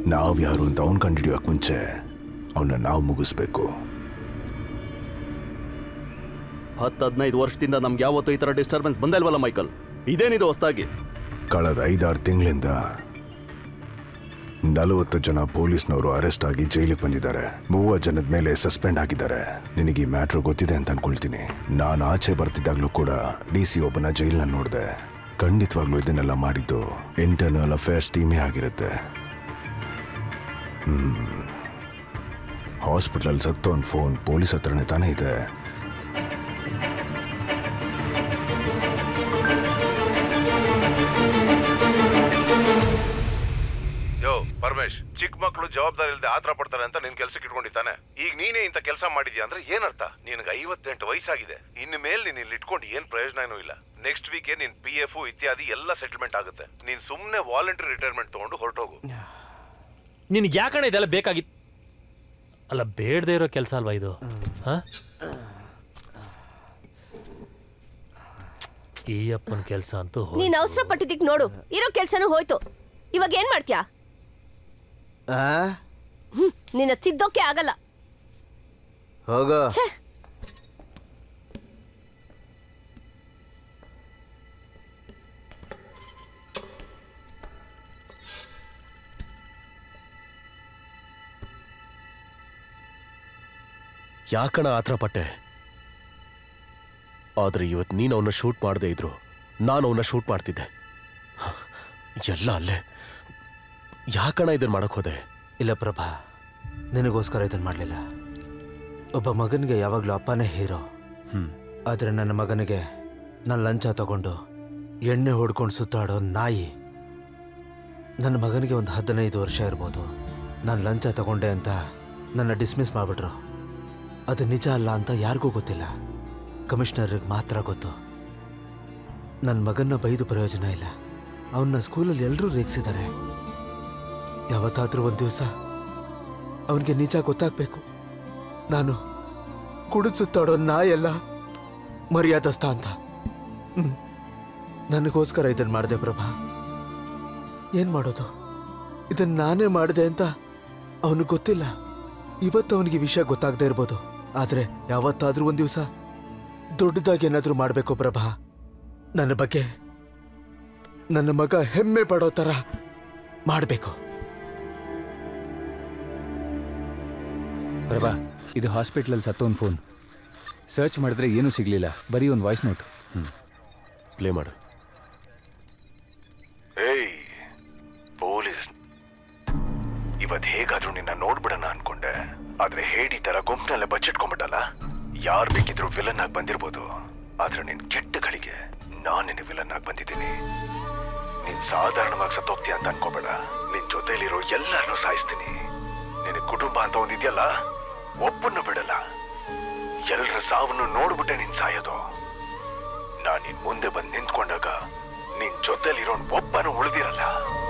ನಾವ್ ಯಾರು ಅಂತ ಅವನ್ ಕಂಡಿಡಿಯೋಕ್ ಮುಂಚೆ ಅವನ್ನ ನಾವು ಮುಗಿಸ್ಬೇಕು ಹತ್ತು ಹದಿನೈದು ವರ್ಷದಿಂದ ನಮ್ಗೆ ಯಾವತ್ತೂ ಈ ಥರ ಡಿಸ್ಟರ್ಬೆನ್ಸ್ ಬಂದೇ ಇಲ್ವಲ್ಲ ಮೈಕಲ್ ಇದೇನಿದು ಹೊಸ್ದಾಗಿ ಕಳೆದ ಐದಾರು ತಿಂಗಳಿಂದ ನಲವತ್ತು ಜನ ಪೊಲೀಸ್ನವರು ಅರೆಸ್ಟ್ ಆಗಿ ಜೈಲಿಗೆ ಬಂದಿದ್ದಾರೆ ಮೂವತ್ತು ಜನದ ಮೇಲೆ ಸಸ್ಪೆಂಡ್ ಆಗಿದ್ದಾರೆ ನಿನಗೆ ಈ ಮ್ಯಾಟ್ರ್ ಗೊತ್ತಿದೆ ಅಂತ ಅನ್ಕೊಳ್ತೀನಿ ನಾನು ಆಚೆ ಬರ್ತಿದ್ದಾಗಲೂ ಕೂಡ ಡಿ ಸಿ ಒಬ್ಬನ ಜೈಲ್ನ ನೋಡಿದೆ ಖಂಡಿತವಾಗ್ಲೂ ಇದನ್ನೆಲ್ಲ ಮಾಡಿದ್ದು ಇಂಟರ್ನಲ್ ಅಫೇರ್ಸ್ ಟೀಮೇ ಆಗಿರುತ್ತೆ ಹಾಸ್ಪಿಟಲ್ ಸತ್ತೋನ್ ಫೋನ್ ಪೊಲೀಸ್ ಹತ್ರನೇ ತಾನೇ ಇದೆ ಯೋ ಪರಮೇಶ್ ಚಿಕ್ಕ ಮಕ್ಕಳು ಜವಾಬ್ದಾರಿ ಇಲ್ಲದೆ ಆತರ ಪಡ್ತಾರೆ ಅಂತ ನಿನ್ ಕೆಲ್ಸಕ್ಕೆ ಇಟ್ಕೊಂಡಿದ್ದಾನೆ ಈಗ ನೀನೇ ಇಂಥ ಕೆಲಸ ಮಾಡಿದ್ಯಾ ಅಂದ್ರೆ ಏನರ್ಥ ನಿನಗೆ ಐವತ್ತೆಂಟು ವಯಸ್ಸಾಗಿದೆ ಇನ್ನು ಮೇಲೆ ನೀನ್ ಇಲ್ಲಿ ಇಟ್ಕೊಂಡು ಏನ್ ಪ್ರಯೋಜನನೂ ಇಲ್ಲ ನೆಕ್ಸ್ಟ್ ವೀಕೆ ನಿನ್ ಪಿ ಎಫ್ ಇತ್ಯಾದಿ ಎಲ್ಲ ಸೆಟಲ್ಮೆಂಟ್ ಆಗುತ್ತೆ ನೀನ್ ಸುಮ್ನೆ ವಾಲಂಟರಿ ರಿಟೈರ್ಮೆಂಟ್ ತಗೊಂಡು ಹೊರಟೋಗು ನಿನ್ಗೆ ಯಾಕಣ ಇದೆಲ್ಲ ಬೇಕಾಗಿತ್ತು ಅಲ್ಲ ಬೇಡದೇ ಇರೋ ಕೆಲಸ ಅಲ್ವಾ ಇದು ಹಾ ಈ ಅಪ್ಪನ ಕೆಲಸ ಅಂತೂ ಹೋಯ್ತು. ನೀನ್ ಅವಸರ ಪಟ್ಟಿದ್ದಕ್ ನೋಡು ಇರೋ ಕೆಲ್ಸನೂ ಹೋಯ್ತು ಇವಾಗ ಏನ್ ಮಾಡ್ತೀಯಾ ಆ ಹ್ಮ್ ನಿನ್ನ ತಿದ್ದೋಕೆ ಆಗಲ್ಲ ಹೋಗೋ ಛೇ ಯಾಕಣ ಆತರ ಪಟ್ಟೆ ಆದ್ರೆ ಇವತ್ತು ನೀನು ಅವನ್ನ ಶೂಟ್ ಮಾಡದೇ ಇದ್ರು ನಾನು ಅವನ್ನ ಶೂಟ್ ಮಾಡ್ತಿದ್ದೆ ಎಲ್ಲ ಅಲ್ಲೇ ಯಾಕಣ ಇದನ್ನ ಮಾಡಕ್ ಹೋದೆ ಇಲ್ಲ ಪ್ರಭಾ ನಿನಗೋಸ್ಕರ ಇದನ್ನು ಮಾಡಲಿಲ್ಲ ಒಬ್ಬ ಮಗನಿಗೆ ಯಾವಾಗಲೂ ಅಪ್ಪನೇ ಹೀರೋ ಆದರೆ ನನ್ನ ಮಗನಿಗೆ ನಾನು ಲಂಚ ತಗೊಂಡು ಎಣ್ಣೆ ಹೊಡ್ಕೊಂಡು ಸುತ್ತಾಡೋ ನಾಯಿ ನನ್ನ ಮಗನಿಗೆ ಒಂದು ಹದಿನೈದು ವರ್ಷ ಇರ್ಬೋದು ನಾನು ಲಂಚ ತಗೊಂಡೆ ಅಂತ ನನ್ನ ಡಿಸ್ಮಿಸ್ ಮಾಡಿಬಿಟ್ರು ಅದು ನಿಜ ಅಲ್ಲ ಅಂತ ಯಾರಿಗೂ ಗೊತ್ತಿಲ್ಲ ಕಮಿಷನರ್ಗೆ ಮಾತ್ರ ಗೊತ್ತು ನನ್ನ ಮಗನ್ನ ಬೈದು ಪ್ರಯೋಜನ ಇಲ್ಲ ಅವನ್ನ ಸ್ಕೂಲಲ್ಲಿ ಎಲ್ಲರೂ ರೇಗಿಸಿದ್ದಾರೆ ಯಾವತ್ತಾದ್ರೂ ಒಂದು ದಿವಸ ಅವನಿಗೆ ನಿಜ ಗೊತ್ತಾಗ್ಬೇಕು ನಾನು ಕುಡಿದು ಸುತ್ತಾಡೋ ನಾಯಲ್ಲ ಮರ್ಯಾದಸ್ಥ ಅಂತ ಹ್ಮ್. ನನಗೋಸ್ಕರ ಇದನ್ನು ಮಾಡಿದೆ ಪ್ರಭಾ ಏನು ಮಾಡೋದು ಇದನ್ನು ನಾನೇ ಮಾಡಿದೆ ಅಂತ ಅವನಿಗೆ ಗೊತ್ತಿಲ್ಲ ಇವತ್ತು ಅವನಿಗೆ ವಿಷಯ ಗೊತ್ತಾಗದೇ ಇರ್ಬೋದು ಆದರೆ ಯಾವತ್ತಾದ್ರೂ ಒಂದು ದಿವಸ ದೊಡ್ಡದಾಗಿ ಏನಾದರೂ ಮಾಡಬೇಕು ಪ್ರಭಾ ನನ್ನ ಬಗ್ಗೆ ನನ್ನ ಮಗ ಹೆಮ್ಮೆ ಪಡೋ ಥರ ಮಾಡಬೇಕು ಪ್ರಭಾ ಇದು ಹಾಸ್ಪಿಟ್ಲಲ್ಲಿ ಸತ್ತೋನ್ ಫೋನ್ ಸರ್ಚ್ ಮಾಡಿದ್ರೆ ಏನೂ ಸಿಗಲಿಲ್ಲ ಬರೀ ಒಂದು ವಾಯ್ಸ್ ನೋಟ್ ಪ್ಲೇ ಮಾಡು ಏಯ್ ಪೊಲೀಸ್ ಇವತ್ ಹೇಗಾದ್ರೂ ನಿನ್ನ ನೋಡ್ಬಿಡಣ ಅನ್ಕೊಂಡೆ ಆದ್ರೆ ಹೇಡಿ ತರ ಗುಂಪಿನಲ್ಲೇ ಬಚ್ಚಿಟ್ಕೊಂಡ್ಬಿಟ್ಟಲ್ಲ ಯಾರ್ ಬೇಕಿದ್ರು ವಿಲನ್ ಆಗಿ ಬಂದಿರ್ಬೋದು ಆದ್ರೆ ನಿನ್ ಕೆಟ್ಟಗಳಿಗೆ ನಾನ್ ನಿನ್ನ ವಿಲನ್ ಆಗಿ ಬಂದಿದ್ದೀನಿ ನೀನ್ ಸಾಧಾರಣವಾಗಿ ಸತ್ತೋಗ್ತೀಯ ಅಂತ ಅನ್ಕೋಬೇಡ ನಿನ್ ಜೊತೆಲಿರೋ ಎಲ್ಲರನ್ನೂ ಸಾಯಿಸ್ತೀನಿ ನಿನ್ನ ಕುಟುಂಬ ಅಂತ ಒಂದಿದ್ಯಲ್ಲ ಒಬ್ಬನ್ನು ಬಿಡಲ್ಲ ಎಲ್ಲರ ಸಾವನ್ನು ನೋಡ್ಬಿಟ್ಟೆ ನೀನ್ ಸಾಯೋದು ನಾನ್ ನಿನ್ ಮುಂದೆ ಬಂದು ನಿಂತ್ಕೊಂಡಾಗ ನಿನ್ ಜೊತೆಲಿರೋ ಒಬ್ಬನು ಉಳಿದಿರಲ್ಲ